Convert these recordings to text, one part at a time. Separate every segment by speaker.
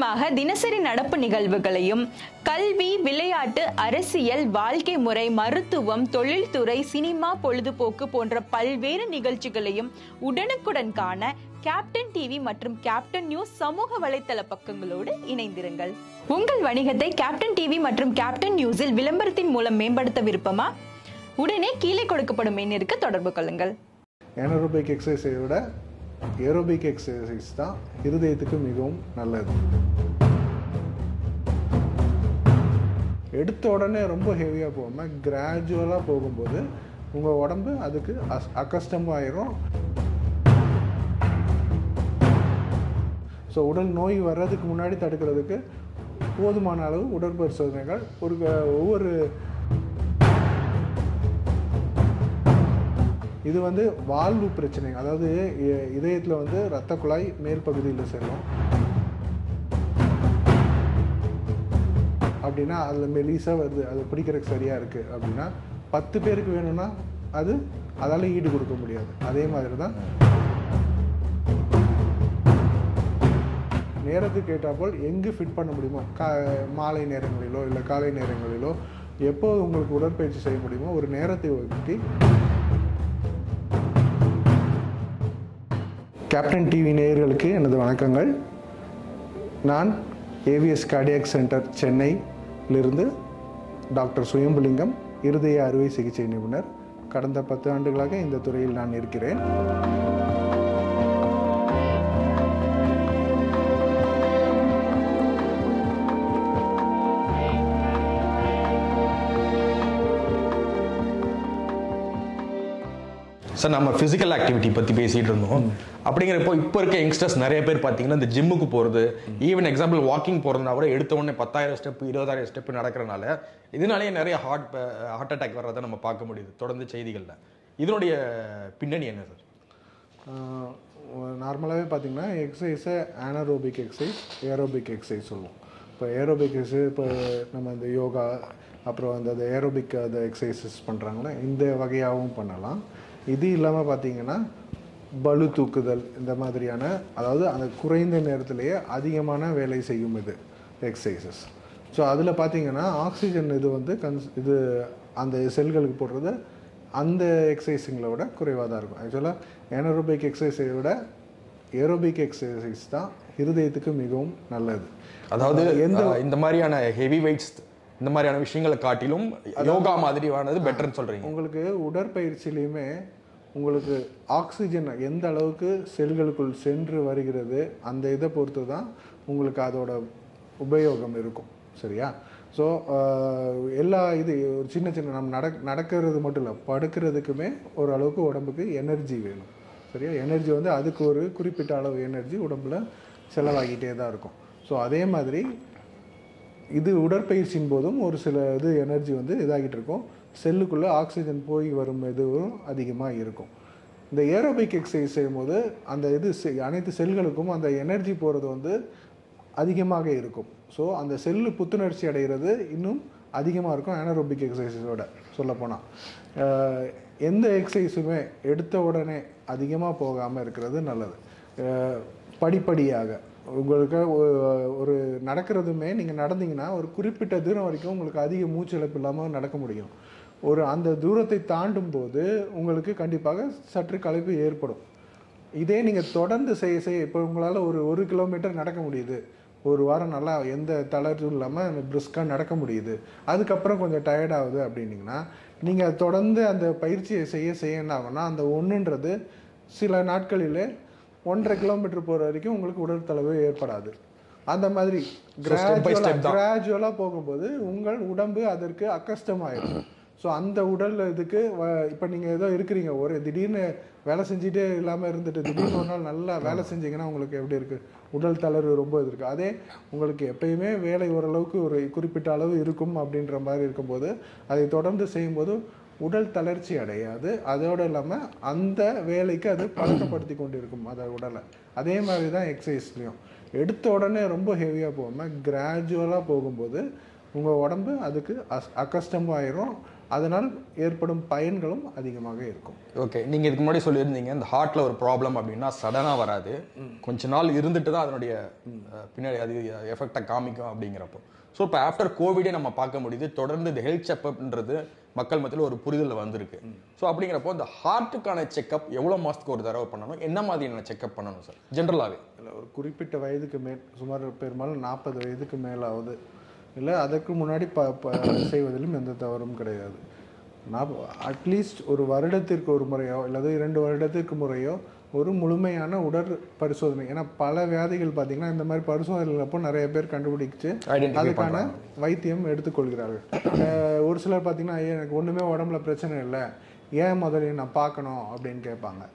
Speaker 1: சுவாரஸ்யமாக தினசரி நடப்பு நிகழ்வுகளையும் கல்வி விளையாட்டு அரசியல் வாழ்க்கை முறை மருத்துவம் தொழில்துறை சினிமா பொழுதுபோக்கு போன்ற பல்வேறு நிகழ்ச்சிகளையும் உடனுக்குடன் காண கேப்டன் டிவி மற்றும் கேப்டன் நியூஸ் சமூக வலைத்தள பக்கங்களோடு இணைந்திருங்கள் உங்கள் வணிகத்தை கேப்டன் டிவி மற்றும் கேப்டன் நியூஸில் விளம்பரத்தின் மூலம் மேம்படுத்த விருப்பமா உடனே கீழே கொடுக்கப்படும் எண்ணிற்கு தொடர்பு கொள்ளுங்கள்
Speaker 2: ஏனரோபிக் எக்ஸசைஸை விட ஏரோபிக் எக்ஸசைஸ் தான் இருதயத்துக்கு மிகவும் நல்லது எடுத்த உடனே ரொம்ப ஹெவியாக போகாமல் கிராஜுவலாக போகும்போது உங்கள் உடம்பு அதுக்கு அஸ் அக்கஸ்டமாயிரும் ஸோ உடல் நோய் வர்றதுக்கு முன்னாடி தடுக்கிறதுக்கு போதுமான அளவு உடற்பரிசோதனைகள் ஒரு க- ஒவ்வொரு இது வந்து வாழ்வு பிரச்சனை அதாவது இ- இதயத்துல வந்து இரத்த குழாய் மேல் பகுதியில் செல்லும் அப்படின்னா அதில் மெலிசாக வருது அது பிடிக்கிறதுக்கு சரியாக இருக்குது அப்படின்னா பத்து பேருக்கு வேணும்னா அது அதால் ஈடு கொடுக்க முடியாது அதே மாதிரி தான் நேரத்துக்கு ஏற்றாப்போல் எங்கு ஃபிட் பண்ண முடியுமோ கா மாலை நேரங்களிலோ இல்லை காலை நேரங்களிலோ எப்போ உங்களுக்கு உடற்பயிற்சி செய்ய முடியுமோ ஒரு நேரத்தை ஒதுக்கி கேப்டன் டிவி நேயர்களுக்கு எனது வணக்கங்கள் நான் ஏவிஎஸ் கார்டியாக் சென்டர் சென்னையிலிருந்து டாக்டர் சுயம்புலிங்கம் இருதய அறுவை சிகிச்சை நிபுணர் கடந்த பத்து ஆண்டுகளாக இந்த துறையில் நான் இருக்கிறேன்
Speaker 3: சார் நம்ம ஃபிசிக்கல் ஆக்டிவிட்டி பற்றி பேசிகிட்டு இருந்தோம் அப்படிங்கிறப்போ இப்போ இருக்க யங்ஸ்டர்ஸ் நிறைய பேர் பார்த்தீங்கன்னா இந்த ஜிம்முக்கு போகிறது ஈவன் எக்ஸாம்பிள் வாக்கிங் போகிறதுனா கூட எடுத்த உடனே பத்தாயிரம் ஸ்டெப் இருபதாயிரம் ஸ்டெப் நடக்கிறனால இதனாலேயே நிறைய ஹார்ட் ஹார்ட் அட்டாக் வர்றதை நம்ம பார்க்க முடியுது தொடர்ந்து செய்திகளில் இதனுடைய பின்னணி என்ன சார்
Speaker 2: நார்மலாகவே பார்த்தீங்கன்னா எக்ஸசைஸை ஆனரோபிக் எக்ஸசைஸ் ஏரோபிக் எக்ஸசைஸ் சொல்லுவோம் இப்போ ஏரோபிக் எக்ஸசைஸ் இப்போ நம்ம இந்த யோகா அப்புறம் அந்த அந்த ஏரோபிக் அந்த எக்ஸசைசஸ் பண்ணுறாங்கன்னா இந்த வகையாகவும் பண்ணலாம் இது இல்லாமல் பார்த்தீங்கன்னா பளு தூக்குதல் இந்த மாதிரியான அதாவது அந்த குறைந்த நேரத்திலேயே அதிகமான வேலை செய்யும் இது எக்ஸசைசஸ் ஸோ அதில் பார்த்தீங்கன்னா ஆக்சிஜன் இது வந்து கன்ஸ் இது அந்த செல்களுக்கு போடுறது அந்த எக்ஸசைஸுங்களை விட குறைவாக தான் இருக்கும் ஆக்சுவலாக ஏனரோபிக் எக்ஸசைஸை விட ஏரோபிக் எக்ஸசைஸ் தான் இருதயத்துக்கு மிகவும் நல்லது
Speaker 3: அதாவது
Speaker 2: எந்த
Speaker 3: அஹ், இந்த மாதிரியான ஹெவி வெயிட்ஸ் இந்த மாதிரியான விஷயங்களை காட்டிலும் யோகா மாதிரியானது பெட்டர்னு சொல்றீங்க
Speaker 2: உங்களுக்கு உடற்பயிற்சியிலையுமே உங்களுக்கு ஆக்சிஜன் எந்த அளவுக்கு செல்களுக்குள் சென்று வருகிறது அந்த இதை பொறுத்து தான் உங்களுக்கு அதோட உபயோகம் இருக்கும் சரியா ஸோ எல்லா இது ஒரு சின்ன சின்ன நம்ம நடக் நடக்கிறது மட்டும் இல்லை படுக்கிறதுக்குமே ஒரு அளவுக்கு உடம்புக்கு எனர்ஜி வேணும் சரியா எனர்ஜி வந்து அதுக்கு ஒரு குறிப்பிட்ட அளவு எனர்ஜி உடம்புல செலவாகிட்டே தான் இருக்கும் ஸோ அதே மாதிரி இது உடற்பயிற்சியின் போதும் ஒரு சில இது எனர்ஜி வந்து இதாகிட்டு இருக்கும் செல்லுக்குள்ளே ஆக்சிஜன் போய் வரும் இதுவும் அதிகமாக இருக்கும் இந்த ஏரோபிக் எக்ஸசைஸ் செய்யும்போது அந்த இது செ- அனைத்து செல்களுக்கும் அந்த எனர்ஜி போகிறது வந்து அதிகமாக இருக்கும் ஸோ அந்த செல்லு புத்துணர்ச்சி அடைகிறது இன்னும் அதிகமாக இருக்கும் ஏனரோபிக் எக்ஸசைஸோட சொல்லப்போனால் எந்த எக்ஸசைஸுமே எடுத்த உடனே அதிகமாக போகாமல் இருக்கிறது நல்லது அஹ், படிப்படியாக உங்களுக்கு ஒ- ஒரு நடக்கிறதுமே நீங்கள் நடந்தீங்கன்னா ஒரு குறிப்பிட்ட தூரம் வரைக்கும் உங்களுக்கு அதிக மூச்சிழப்பு இல்லாமல் நடக்க முடியும் ஒரு அந்த தூரத்தை தாண்டும் போது உங்களுக்கு கண்டிப்பாக சற்று களைப்பு ஏற்படும் இதே நீங்கள் தொடர்ந்து செய்ய செய்ய இப்போ உங்களால் ஒரு ஒரு கிலோமீட்டர் நடக்க முடியுது ஒரு வாரம் நல்லா எந்த தளர்வும் இல்லாமல் பிரிஸ்காக நடக்க முடியுது அதுக்கப்புறம் கொஞ்சம் tired ஆகுது அப்படின்னீங்கன்னா நீங்கள் தொடர்ந்து அந்த பயிற்சியை செய்ய செய்ய என்ன ஆகும்னா அந்த ஒன்றுன்றது சில நாட்களிலே ஒன்றரை கிலோமீட்டர் போகிற வரைக்கும் உங்களுக்கு உடல் தளர்வு ஏற்படாது அந்த மாதிரி
Speaker 3: step by step தான்.
Speaker 2: கிராஜுவலாக போகும்போது உங்கள் உடம்பு அதற்கு அக்கஸ்டமாயிடும் ஸோ அந்த உடல் இதுக்கு இப்போ நீங்கள் ஏதோ இருக்கிறீங்க ஒரு திடீர்னு வேலை செஞ்சுட்டே இல்லாமல் இருந்துட்டு திடீர்னு ஒரு நாள் நல்லா வேலை செஞ்சீங்கன்னா உங்களுக்கு எப்படி இருக்குது உடல் தளர்வு ரொம்ப இது இருக்குது அதே உங்களுக்கு எப்பயுமே வேலை ஓரளவுக்கு ஒரு குறிப்பிட்ட அளவு இருக்கும் அப்படின்ற மாதிரி இருக்கும்போது அதை தொடர்ந்து செய்யும்போது உடல் தளர்ச்சி அடையாது அதோடு இல்லாமல் அந்த வேலைக்கு அது பழக்கப்படுத்தி கொண்டு இருக்கும் அதை உடலை அதே மாதிரி தான் எக்ஸசைஸ்லையும் எடுத்த உடனே ரொம்ப ஹெவியாக போகாமல் கிராஜுவலாக போகும்போது உங்கள் உடம்பு அதுக்கு அஸ் அக்கஸ்டம் ஆயிரும் அதனால் ஏற்படும் பயன்களும் அதிகமாக இருக்கும்
Speaker 3: ஓகே நீங்க இதுக்கு முன்னாடி சொல்லியிருந்தீங்க இந்த ஹார்ட்ல ஒரு ப்ராப்ளம் அப்படின்னா சடனா வராது கொஞ்ச நாள் இருந்துட்டு தான் அதனுடைய அஹ், பின்னாடி அது எஃபெக்டை காமிக்கும் அப்படிங்கிறப்போ ஸோ இப்போ ஆஃப்டர் கோவிடே நம்ம பார்க்க முடியுது தொடர்ந்து இந்த ஹெல்த் செக்அப்ன்றது மக்கள் மத்தியில் ஒரு புரிதல் வந்திருக்கு ஸோ அப்படிங்கிறப்போ இந்த ஹார்ட்டுக்கான செக்அப் எவ்வளோ மாதத்துக்கு ஒரு தடவை பண்ணணும் என்ன மாதிரியான செக்அப் பண்ணணும் சார் ஜென்ரலாகவே
Speaker 2: இல்லை ஒரு குறிப்பிட்ட வயதுக்கு மேல் சுமார் பெரும்பாலும் நாற்பது வயதுக்கு மேலாவது இல்லை அதற்கு முன்னாடி ப ப செய்வதிலும் எந்த தவறும் கிடையாது நான் அட்லீஸ்ட் ஒரு வருடத்திற்கு ஒரு முறையோ அல்லது இரண்டு வருடத்திற்கு முறையோ ஒரு முழுமையான உடற் பரிசோதனை ஏன்னா பல வியாதிகள் பார்த்தீங்கன்னா இந்த மாதிரி பரிசோதனைகள் அப்போ நிறைய பேர் கண்டுபிடிச்சு
Speaker 3: Identify
Speaker 2: அதுக்கான வைத்தியம் எடுத்துக்கொள்கிறார்கள் அஹ் ஒரு சிலர் பார்த்தீங்கன்னா "ஐயா, எனக்கு ஒன்றுமே உடம்புல பிரச்சனை இல்லை ஏன் முதல்ல நான் பார்க்கணும் அப்படின்னு கேட்பாங்க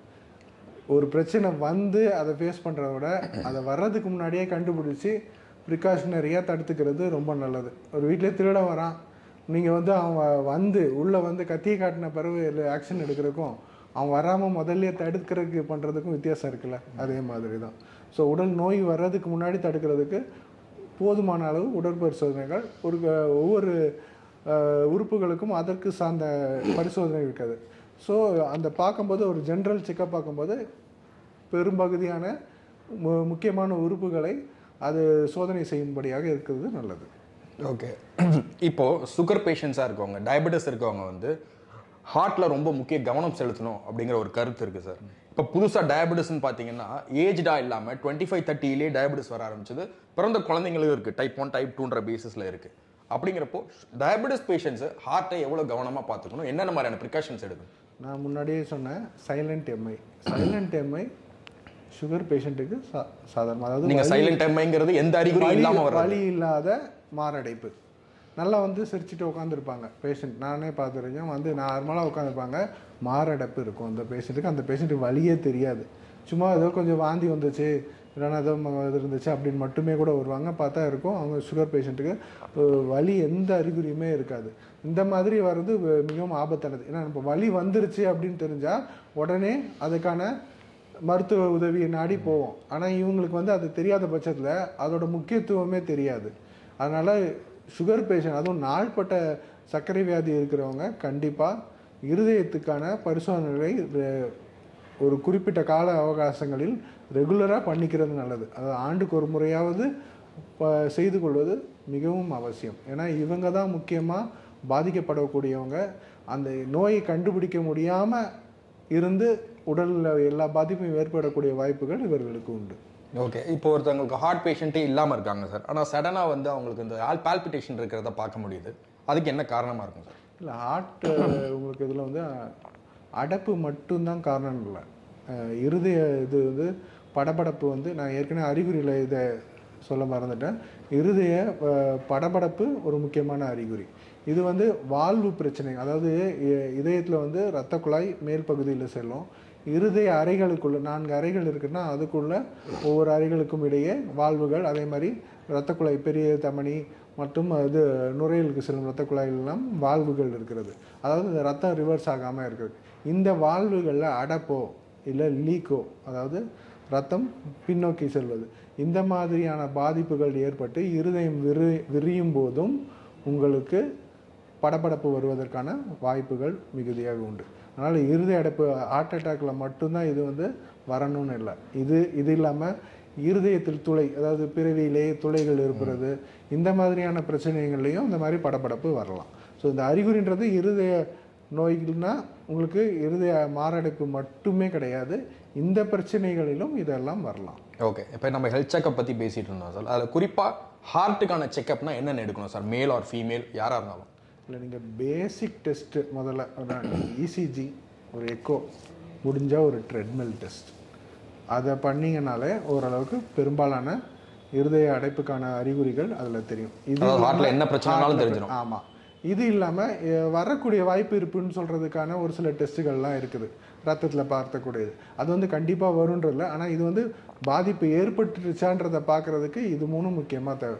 Speaker 2: ஒரு பிரச்சனை வந்து அதை ஃபேஸ் பண்ணுறத விட அதை வர்றதுக்கு முன்னாடியே கண்டுபிடிச்சி ப்ரிகாஷனரியாக தடுத்துக்கிறது ரொம்ப நல்லது ஒரு வீட்டிலே திருட வரான் நீங்கள் வந்து அவன் வந்து உள்ளே வந்து கத்தியை காட்டின பிறகு ஆக்ஷன் எடுக்கிறதுக்கும் அவன் வராமல் முதல்ல தடுக்கிறதுக்கு பண்ணுறதுக்கும் வித்தியாசம் இருக்குல்ல அதே மாதிரி தான் ஸோ உடல் நோய் வர்றதுக்கு முன்னாடி தடுக்கிறதுக்கு போதுமான அளவு உடற்பரிசோதனைகள் ஒரு க- ஒவ்வொரு அஹ், உறுப்புகளுக்கும் அதற்கு சார்ந்த பரிசோதனை இருக்காது ஸோ அந்த பார்க்கும்போது ஒரு ஜென்ரல் செக்கப் பார்க்கும்போது பெரும்பகுதியான மு- முக்கியமான உறுப்புகளை அது சோதனை செய்யும்படியாக இருக்கிறது நல்லது
Speaker 3: ஓகே இப்போ சுகர் பேஷண்ட்ஸாக இருக்கவங்க டயபெட்டிஸ் இருக்கவங்க வந்து ஹார்ட்ல ரொம்ப முக்கிய கவனம் செலுத்தணும் அப்படிங்கிற ஒரு கருத்து இருக்கு சார் இப்போ புதுசாக டயபெட்டிஸ்னு பார்த்தீங்கன்னா ஏஜ்டா இல்லாமல் டுவெண்ட்டி ஃபைவ் தேர்ட்டிலே டயபெட்டிஸ் வர ஆரம்பிச்சது பிறந்த குழந்தைங்களும் இருக்கு டைப் ஒன் டைப் டூன்ற பேசிஸில் இருக்கு அப்படிங்கிறப்போ டயபெட்டிஸ் பேஷண்ட்ஸ் ஹார்ட்டை எவ்வளோ கவனமாக பார்த்துக்கணும் என்னென்ன மாதிரியான ப்ரிகாஷன்ஸ் எடுக்கணும்
Speaker 2: நான் முன்னாடியே சொன்னேன் silent MI silent MI sugar பேஷண்ட்டுக்கு சா சாதாரண அதாவது
Speaker 3: நீங்க
Speaker 2: வலி-
Speaker 3: சைலண்ட் டைம்ங்கிறது எந்த அறிகுறியும்
Speaker 2: வலி-
Speaker 3: இல்லாமல் வர்றது
Speaker 2: வலி இல்லாத மாரடைப்பு நல்லா வந்து சிரிச்சுட்டு உட்காந்துருப்பாங்க பேஷண்ட் நானே பார்த்துருக்கேன் வந்து நார்மலாக உட்காந்துருப்பாங்க மாரடைப்பு இருக்கும் அந்த பேஷண்ட்டுக்கு அந்த பேஷண்ட்டுக்கு வலியே தெரியாது சும்மா ஏதோ கொஞ்சம் வாந்தி வந்துச்சு இல்லைன்னா ஏதோ ம- இது இருந்துச்சு அப்படின்னு மட்டுமே கூட வருவாங்க பார்த்தா இருக்கும் அவங்க சுகர் பேஷண்ட்டுக்கு வலி எந்த அறிகுறியுமே இருக்காது இந்த மாதிரி வர்றது வ- மிகவும் ஆபத்தானது ஏன்னா இப்போ வலி வந்துருச்சு அப்படின்னு தெரிஞ்சால் உடனே அதுக்கான மருத்துவ உதவியை நாடி போவோம் ஆனால் இவங்களுக்கு வந்து அது தெரியாத பட்சத்தில் அதோட முக்கியத்துவமே தெரியாது அதனால் சுகர் பேஷண்ட் அதுவும் நாள்பட்ட சர்க்கரை வியாதி இருக்கிறவங்க கண்டிப்பாக இருதயத்துக்கான பரிசோதனைகளை ரெ- ஒரு குறிப்பிட்ட கால அவகாசங்களில் ரெகுலராக பண்ணிக்கிறது நல்லது அதாவது ஆண்டுக்கு ஒரு முறையாவது ப- செய்து கொள்வது மிகவும் அவசியம் ஏன்னா இவங்க தான் முக்கியமாக பாதிக்கப்படக்கூடியவங்க அந்த நோயை கண்டுபிடிக்க முடியாமல் இருந்து உடலில் எல்லா பாதிப்பும் ஏற்படக்கூடிய வாய்ப்புகள் இவர்களுக்கு உண்டு
Speaker 3: ஓகே இப்போ ஒருத்தவங்களுக்கு ஹார்ட் பேஷண்ட்டே இல்லாமல் இருக்காங்க சார் ஆனால் சடனாக வந்து அவங்களுக்கு இந்த ஆல் பால்பிட்டேஷன் இருக்கிறத பார்க்க முடியுது அதுக்கு என்ன காரணமாக இருக்கும் சார்
Speaker 2: இல்லை ஹார்ட் உங்களுக்கு இதில் வந்து அஹ், அடைப்பு மட்டும்தான் காரணம் இல்லை அஹ், இருதய இது வந்து படபடப்பு வந்து நான் ஏற்கனவே அறிகுறியில் இதை சொல்ல மறந்துட்டேன் இருதய அஹ், படபடப்பு ஒரு முக்கியமான அறிகுறி இது வந்து வாழ்வு பிரச்சனை அதாவது இதயத்தில் வந்து இரத்த குழாய் மேல் பகுதியில் செல்லும் இருதய அறைகளுக்குள்ள நான்கு அறைகள் இருக்குன்னா அதுக்குள்ள ஒவ்வொரு அறைகளுக்கும் இடையே வாழ்வுகள் அதே மாதிரி இரத்த குழாய் பெரிய தமனி மற்றும் இது நுரையீரலுக்கு செல்லும் இரத்த குழாயிலெல்லாம் வால்வுகள் இருக்கிறது அதாவது இந்த ரத்தம் ரிவர்ஸ் ஆகாமல் இருக்கிறது இந்த வால்வுகளில் அடைப்போ இல்லை லீக்கோ அதாவது ரத்தம் பின்னோக்கி செல்வது இந்த மாதிரியான பாதிப்புகள் ஏற்பட்டு இருதயம் விரி விரியும் போதும் உங்களுக்கு படபடப்பு வருவதற்கான வாய்ப்புகள் மிகுதியாக உண்டு அதனால் இருதய அடைப்பு ஹார்ட் அட்டாக்ல மட்டும்தான் இது வந்து வரணும்னு இல்லை இது இது இல்லாமல் இருதயத்தில் துளை அதாவது பிறவியிலேயே துளைகள் இருப்பது இந்த மாதிரியான பிரச்சனைகள்லையும் இந்த மாதிரி படபடப்பு வரலாம் ஸோ இந்த அறிகுறின்றது இருதய நோய்கள்னா உங்களுக்கு இருதய மாரடைப்பு மட்டுமே கிடையாது இந்த பிரச்சனைகளிலும் இதெல்லாம் வரலாம்
Speaker 3: ஓகே இப்போ நம்ம ஹெல்த் செக்அப் பற்றி பேசிட்டு இருந்தோம் சார் அதில் குறிப்பாக ஹார்ட்டுக்கான செக்அப்னா என்னென்ன எடுக்கணும் சார் மேல் ஆர் ஃபீமேல் யாராக இருந்தாலும்
Speaker 2: இல்லை நீங்கள் பேசிக் டெஸ்ட்டு முதல்ல இசிஜி ஒரு எக்கோ முடிஞ்சால் ஒரு ட்ரெட்மில் டெஸ்ட் அதை பண்ணீங்கனாலே ஓரளவுக்கு பெரும்பாலான இருதய அடைப்புக்கான அறிகுறிகள் அதில் தெரியும்
Speaker 3: அதாவது heartல
Speaker 2: இல்லாம-
Speaker 3: என்ன பிரச்சனைனாலும்
Speaker 2: heartல-
Speaker 3: தெரிஞ்சிரும்.
Speaker 2: ஆமாம் இது இல்லாமல் வரக்கூடிய வாய்ப்பு இருப்புன்னு சொல்கிறதுக்கான ஒரு சில டெஸ்ட்டுகள்லாம் இருக்குது ரத்தத்தில் பார்த்தக்கூடியது அது வந்து கண்டிப்பாக வருன்றதில்ல ஆனால் இது வந்து பாதிப்பு ஏற்பட்டுருச்சான்றதை பார்க்குறதுக்கு இது மூணும் முக்கியமாக தேவை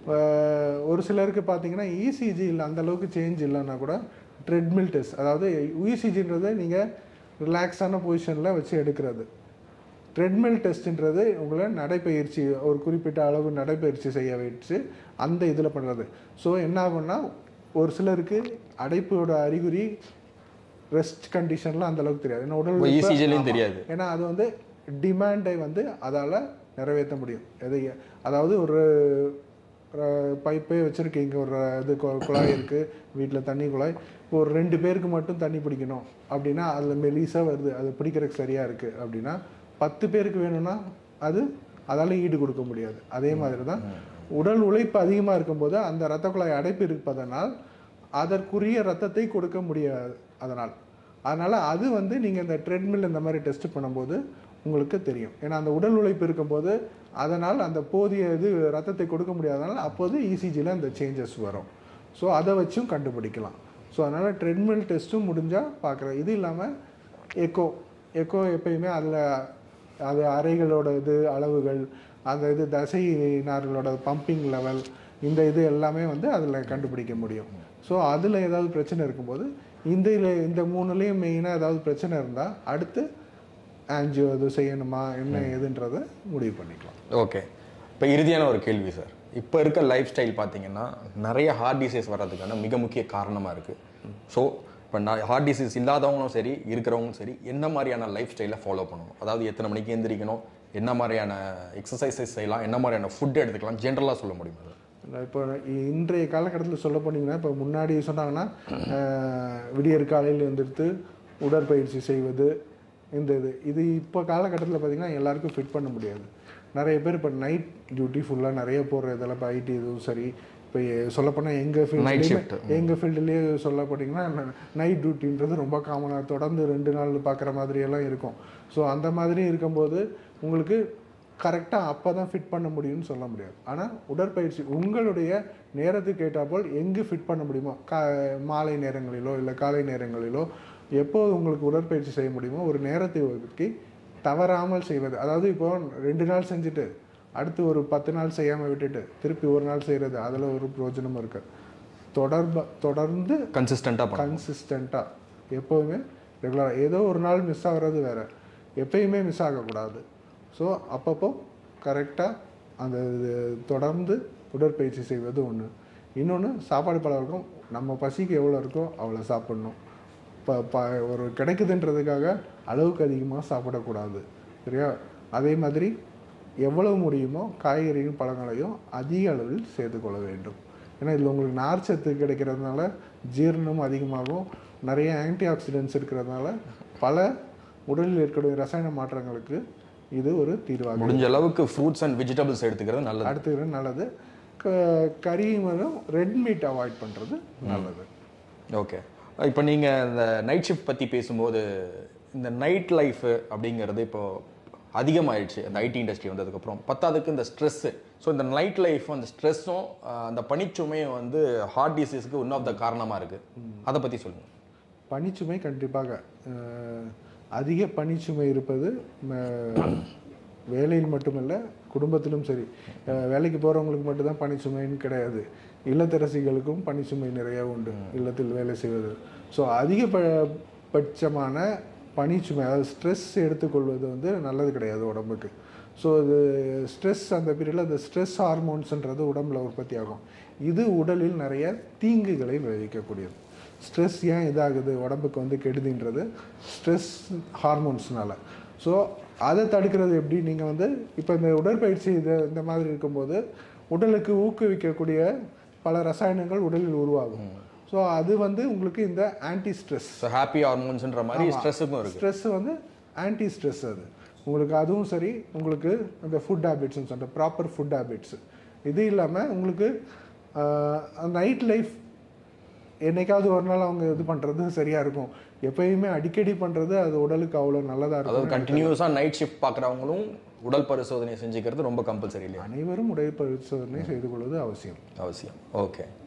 Speaker 2: அஹ் ஒரு சிலருக்கு பார்த்தீங்கன்னா இசிஜி இல்லை அந்த அளவுக்கு சேஞ்ச் இல்லைன்னா கூட ட்ரெட்மில் டெஸ்ட் அதாவது இசிஜின்றது நீங்கள் ரிலாக்ஸான பொசிஷனில் வச்சு எடுக்கிறது ட்ரெட்மில் டெஸ்ட்ன்றது உங்களை நடைப்பயிற்சி ஒரு குறிப்பிட்ட அளவு நடைப்பயிற்சி செய்ய வச்சு அந்த இதில் பண்ணுறது ஸோ என்ன ஆகும்னா ஒரு சிலருக்கு அடைப்போட அறிகுறி ரெஸ்ட் கண்டிஷன்ல அந்த அளவுக்கு தெரியாது ஏன்னா உடல்
Speaker 3: இப்போ
Speaker 2: உழைப்பு-
Speaker 3: ECG லயும்
Speaker 2: ஆமா.
Speaker 3: தெரியாது.
Speaker 2: ஏன்னா அது வந்து டிமாண்டை வந்து அதால நிறைவேற்ற முடியும் எதை அதாவது ஒரு பைப்பே வச்சுருக்கீங்க ஒரு இது கு- குழாய் இருக்குது வீட்டில் தண்ணி குழாய் இப்போ ஒரு ரெண்டு பேருக்கு மட்டும் தண்ணி பிடிக்கணும் அப்படின்னா அதில் மெலிசாக வருது அது பிடிக்கிறதுக்கு சரியாக இருக்குது அப்படின்னா பத்து பேருக்கு வேணும்னா அது அதால் ஈடு கொடுக்க முடியாது அதே மாதிரி தான் உடல் உழைப்பு அதிகமாக இருக்கும்போது அந்த இரத்த குழாய் அடைப்பு இருப்பதனால் அதற்குரிய ரத்தத்தை கொடுக்க முடியாது அதனால் அதனால் அது வந்து நீங்கள் இந்த ட்ரெட்மில் இந்த மாதிரி டெஸ்ட் பண்ணும்போது உங்களுக்கு தெரியும் ஏன்னா அந்த உடல் உழைப்பு இருக்கும்போது அதனால் அந்த போதிய இது ரத்தத்தை கொடுக்க முடியாதனால அப்போது இசிஜியில் அந்த சேஞ்சஸ் வரும் ஸோ அதை வச்சும் கண்டுபிடிக்கலாம் ஸோ அதனால் ட்ரெட்மில் டெஸ்ட்டும் முடிஞ்சால் பார்க்குறேன் இது இல்லாமல் எக்கோ எக்கோ எப்பயுமே அதில் அது அறைகளோட இது அளவுகள் அந்த இது தசை நார்களோட பம்பிங் லெவல் இந்த இது எல்லாமே வந்து அதில் கண்டுபிடிக்க முடியும் ஸோ அதில் ஏதாவது பிரச்சனை இருக்கும்போது இந்த இதில் இந்த மூணுலேயும் மெயினாக ஏதாவது பிரச்சனை இருந்தால் அடுத்து ஆன்ஜியோ இது செய்யணுமா என்ன ஏதுன்றதை முடிவு பண்ணிக்கலாம்
Speaker 3: ஓகே இப்போ இறுதியான ஒரு கேள்வி சார் இப்போ இருக்க லைஃப் ஸ்டைல் பார்த்தீங்கன்னா நிறைய ஹார்ட் டிசீஸ் வர்றதுக்கான மிக முக்கிய காரணமாக இருக்குது ஸோ இப்போ நான் ஹார்ட் டிசீஸ் இல்லாதவங்களும் சரி இருக்கிறவங்களும் சரி என்ன மாதிரியான லைஃப் ஸ்டைலை ஃபாலோ பண்ணணும் அதாவது எத்தனை மணிக்கு எந்திரிக்கணும் என்ன மாதிரியான எக்ஸசைசஸ் செய்யலாம் என்ன மாதிரியான ஃபுட் எடுத்துக்கலாம் ஜென்ரலாக சொல்ல முடியுமா சார்
Speaker 2: இப்போ இன்றைய காலகட்டத்தில் சொல்ல போனீங்கன்னா இப்போ முன்னாடி சொன்னாங்கன்னா அஹ், விடியற் காலையில் எழுந்திருத்து உடற்பயிற்சி செய்வது இந்த இது இது இப்போ காலகட்டத்தில் பார்த்தீங்கன்னா எல்லாருக்கும் ஃபிட் பண்ண முடியாது நிறைய பேர் இப்போ நைட் டியூட்டி ஃபுல்லாக நிறைய போடுற இதெல்லாம் இப்போ ஐடி இதுவும் சரி இப்போ சொல்லப்போனால் எங்கள்
Speaker 3: Night
Speaker 2: ஃபீல்ட்லேயே
Speaker 3: shift.
Speaker 2: எங்கள் ஃபீல்டுலேயே சொல்ல போட்டிங்கன்னா நைட் டியூட்டின்றது ரொம்ப காமனாக தொடர்ந்து ரெண்டு நாள் பார்க்குற மாதிரியெல்லாம் இருக்கும் ஸோ அந்த மாதிரி இருக்கும்போது உங்களுக்கு கரெக்டாக அப்போ தான் ஃபிட் பண்ண முடியும்னு சொல்ல முடியாது ஆனால் உடற்பயிற்சி உங்களுடைய நேரத்துக்கு ஏற்றாப்போல் எங்கு ஃபிட் பண்ண முடியுமோ கா மாலை நேரங்களிலோ இல்லை காலை நேரங்களிலோ எப்போ உங்களுக்கு உடற்பயிற்சி செய்ய முடியுமோ ஒரு நேரத்தை ஒதுக்கி தவறாமல் செய்வது அதாவது இப்போ ரெண்டு நாள் செஞ்சுட்டு அடுத்து ஒரு பத்து நாள் செய்யாமல் விட்டுட்டு திருப்பி ஒரு நாள் செய்கிறது அதில் ஒரு பிரயோஜனமும் இருக்காது தொடர்ப தொடர்ந்து
Speaker 3: கன்சிஸ்டண்ட்டாக பண்ணணும்
Speaker 2: கன்சிஸ்டண்ட்டாக எப்போவுமே ரெகுலராக ஏதோ ஒரு நாள் மிஸ் ஆகுறது வேற எப்பயுமே மிஸ் ஆகக்கூடாது ஸோ அப்பப்போ கரெக்டாக அந்த இது தொடர்ந்து உடற்பயிற்சி செய்வது ஒன்று இன்னொன்று சாப்பாடு பழக்கம் நம்ம பசிக்கு எவ்வளோ இருக்கோ அவ்வளோ சாப்பிடணும் இப்போ ப ஒரு கிடைக்குதுன்றதுக்காக அளவுக்கு அதிகமாக சாப்பிடக்கூடாது சரியா அதே மாதிரி எவ்வளவு முடியுமோ காய்கறியும் பழங்களையும் அதிக அளவில் சேர்த்துக்கொள்ள வேண்டும் ஏன்னா இதில் உங்களுக்கு நார்ச்சத்து கிடைக்கிறதுனால ஜீரணம் அதிகமாகும் நிறைய ஆன்டி ஆக்சிடென்ட்ஸ் இருக்கிறதுனால பல உடலில் இருக்கக்கூடிய ரசாயன மாற்றங்களுக்கு இது ஒரு தீர்வாகும்
Speaker 3: முடிஞ்ச அளவுக்கு ஃப்ரூட்ஸ் அண்ட் வெஜிடபிள்ஸ் எடுத்துக்கிறது நல்லது
Speaker 2: அடுத்து நல்லது க- கறி மற்றும் ரெட் மீட் அவாய்ட் பண்ணுறது நல்லது
Speaker 3: ஓகே இப்போ நீங்கள் இந்த நைட் ஷிஃப்ட் பற்றி பேசும்போது இந்த நைட் லைஃப் அப்படிங்கிறது இப்போ அதிகமாயிடுச்சு அந்த ஐடி இண்டஸ்ட்ரி வந்ததுக்கப்புறம் பத்தாவதுக்கு இந்த ஸ்ட்ரெஸ்ஸு ஸோ இந்த நைட் லைஃப் அந்த ஸ்ட்ரெஸ்ஸும் அந்த பனிச்சுமையும் வந்து ஹார்ட் டிசீஸ்க்கு ஒன் ஆஃப் த காரணமாக இருக்குது அதை பற்றி சொல்லுங்கள்
Speaker 2: பணிச்சுமை கண்டிப்பாக அஹ், அதிக பணிச்சுமை இருப்பது ம- வேலையில் மட்டுமல்ல குடும்பத்திலும் சரி அஹ், வேலைக்கு போகிறவங்களுக்கு மட்டும்தான் பணிச்சுமைன்னு கிடையாது இல்லத்தரசிகளுக்கும் பணிச்சுமை நிறைய உண்டு இல்லத்தில் வேலை செய்வது ஸோ அதிகபட்சமான பணிச்சுமை அதாவது ஸ்ட்ரெஸ் எடுத்துக்கொள்வது வந்து நல்லது கிடையாது உடம்புக்கு ஸோ இது ஸ்ட்ரெஸ் அந்த பீரியடில் அந்த ஸ்ட்ரெஸ் ஹார்மோன்ஸ்ன்றது உடம்புல உற்பத்தி ஆகும் இது உடலில் நிறைய தீங்குகளை விளைவிக்கக்கூடியது ஸ்ட்ரெஸ் ஏன் இதாகுது உடம்புக்கு வந்து கெடுதின்றது ஸ்ட்ரெஸ் ஹார்மோன்ஸ்னால ஸோ அதை தடுக்கிறது எப்படி நீங்கள் வந்து இப்போ இந்த உடற்பயிற்சி இது இந்த மாதிரி இருக்கும்போது உடலுக்கு ஊக்குவிக்கக்கூடிய பல ரசாயனங்கள் உடலில் உருவாகும் ஸோ அது வந்து உங்களுக்கு இந்த ஆன்டி ஸ்ட்ரெஸ்
Speaker 3: ஸோ ஹாப்பி ஹார்மோன்ஸ்ன்ற மாதிரி ஸ்ட்ரெஸ்ஸுக்கும் இருக்குது
Speaker 2: ஸ்ட்ரெஸ் வந்து ஆன்டி ஸ்ட்ரெஸ் அது உங்களுக்கு அதுவும் சரி உங்களுக்கு அந்த ஃபுட் ஹேபிட்ஸ்னு சொல்கிற ப்ராப்பர் ஃபுட் ஹேபிட்ஸ் இது இல்லாமல் உங்களுக்கு நைட் லைஃப் என்னைக்காவது ஒரு நாள் அவங்க இது பண்ணுறது சரியாக இருக்கும் எப்பயுமே அடிக்கடி பண்ணுறது அது உடலுக்கு அவ்வளோ நல்லதாக
Speaker 3: அதாவது
Speaker 2: இருக்கும்
Speaker 3: கண்டினியூஸாக நைட் ஷிஃப்ட் பார்க்குறவங்களும் உடல் பரிசோதனை செஞ்சுக்கிறது ரொம்ப கம்பல்சரி இல்லையா
Speaker 2: அனைவரும் உடற்பரிசோதனை செய்து கொள்வது அவசியம்
Speaker 3: அவசியம் ஓகே